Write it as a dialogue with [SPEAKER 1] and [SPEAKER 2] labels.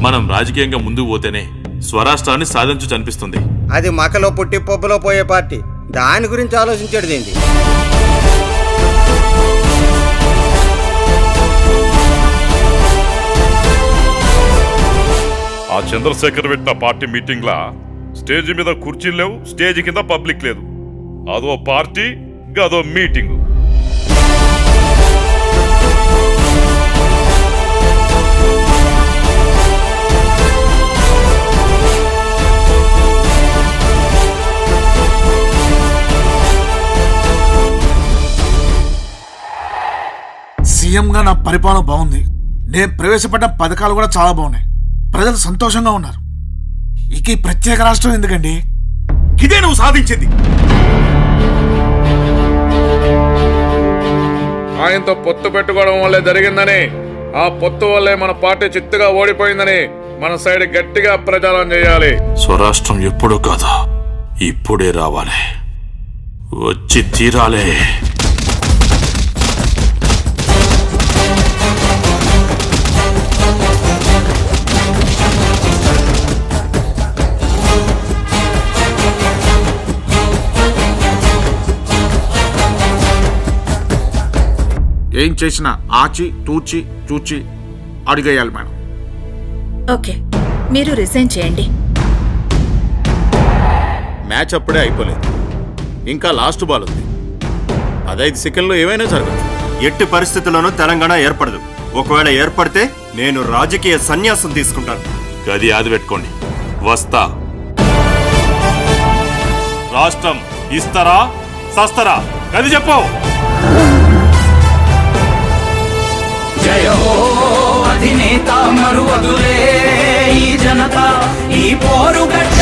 [SPEAKER 1] మనం రాజకీయంగా ముందుకు పోతేనే స్వరాష్ట్రాన్ని సాధించు అనిపిస్తుంది
[SPEAKER 2] అది మకలో పుట్టి పప్పులో పోయే పార్టీ దాని గురించి ఆలోచించాడు ఏంటి
[SPEAKER 3] ఆ చంద్రశేఖర్ పెట్టిన పార్టీ మీటింగ్ లా స్టేజ్ మీద కుర్చీలు లేవు స్టేజ్ కింద పబ్లిక్ లేదు అదో పార్టీ గదో మీటింగ్
[SPEAKER 4] సీఎంగా నా పరిపాలన బాగుంది నేను ప్రవేశపెట్టిన పథకాలు కూడా చాలా బాగున్నాయి ప్రజలు సంతోషంగా ఉన్నారు ఇక ఈ ప్రత్యేక రాష్ట్రం ఎందుకండి
[SPEAKER 5] ఇదే నువ్వు సాధించింది
[SPEAKER 6] ఆయనతో పొత్తు పెట్టుకోవడం వల్లే జరిగిందని ఆ పొత్తు వల్లే మన పార్టీ చిత్తుగా ఓడిపోయిందని మన సైడ్ గట్టిగా ప్రచారం చేయాలి
[SPEAKER 1] స్వరాష్ట్రం ఎప్పుడూ కాదు ఇప్పుడే రావాలి వచ్చి తీరాలే
[SPEAKER 4] ఏం చేసినా ఆచి తూచి చూచి అడిగేయాలి మేడం
[SPEAKER 7] ఓకే మీరు రిజైన్ చేయండి
[SPEAKER 5] మ్యాచ్ అప్పుడే అయిపోలేదు ఇంకా లాస్ట్ బాల్ ఉంది పదైదు సెకండ్లో ఏమైనా జరగచ్చు
[SPEAKER 8] ఎట్టి పరిస్థితుల్లోనూ తెలంగాణ ఏర్పడదు ఒకవేళ ఏర్పడితే నేను రాజకీయ సన్యాసం తీసుకుంటాను
[SPEAKER 1] గది ఆది పెట్టుకోండి వస్తా రాష్ట్రం ఇస్తారా సస్తరా గది చెప్పు
[SPEAKER 9] జయ హో అధినేత మరువదులే ఈ జనత ఈ పోరు గట్ట